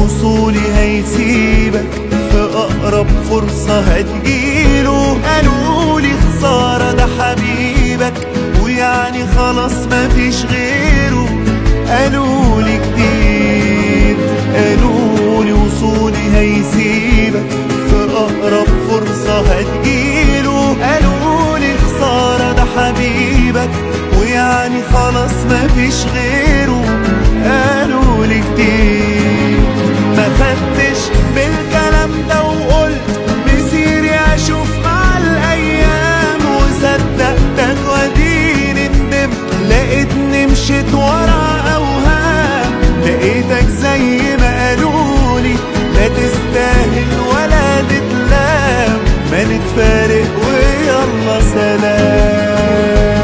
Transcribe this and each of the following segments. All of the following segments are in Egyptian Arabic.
وصولي هيسيبك في أقرب فرصة هتجيله قالولي خسارة ده حبيبك ويعني خلاص مفيش غيره قالولي كتير قالولي وصولي هيسيبك في أقرب فرصة هتجيله قالولي خسارة ده حبيبك ويعني خلاص مفيش غيره قالولي كتير ما خدتش بالكلام ده وقلت مسيري اشوف مع الايام وصدقتك واديني ندمت لقيتني مشيت ورا اوهام لقيتك زي ما قالولي لا تستاهل ولا تتلام ما نتفارق ويلا سلام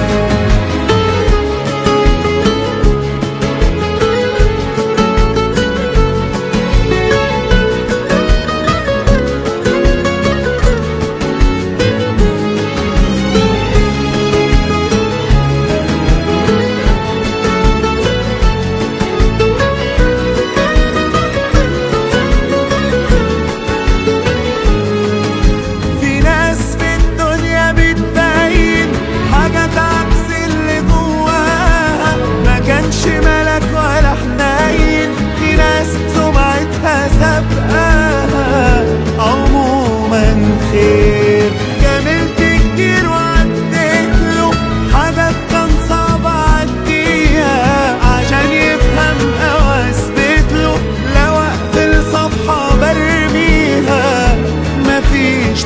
في ناس في الدنيا بتبين حاجات عكس اللي جواها ما كانش ملك ولا حنين في ناس سمعتها سابقاها عموما خير جاملت كتير وعديت له حاجات كان صعب اعديها عشان يفهم او اثبت له لو اقفل صفحه برميها مفيش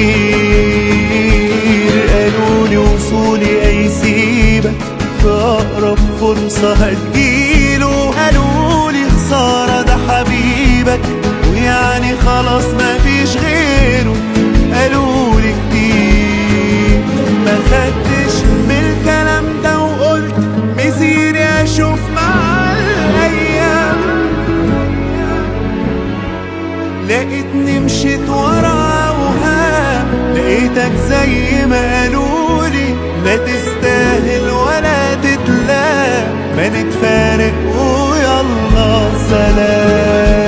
تفكير قالولي وصولي هيسيبك في أقرب فرصة هتجيله قالولي خسارة ده حبيبك ويعني خلاص مفيش غيره قالولي كتير ما خدتش بالكلام ده وقلت مسيري أشوف مع الأيام لقيتني مشيت ورا اوهام لقيتك زي ما قالولي لا تستاهل ولا تتلام ما نتفارق ويلا سلام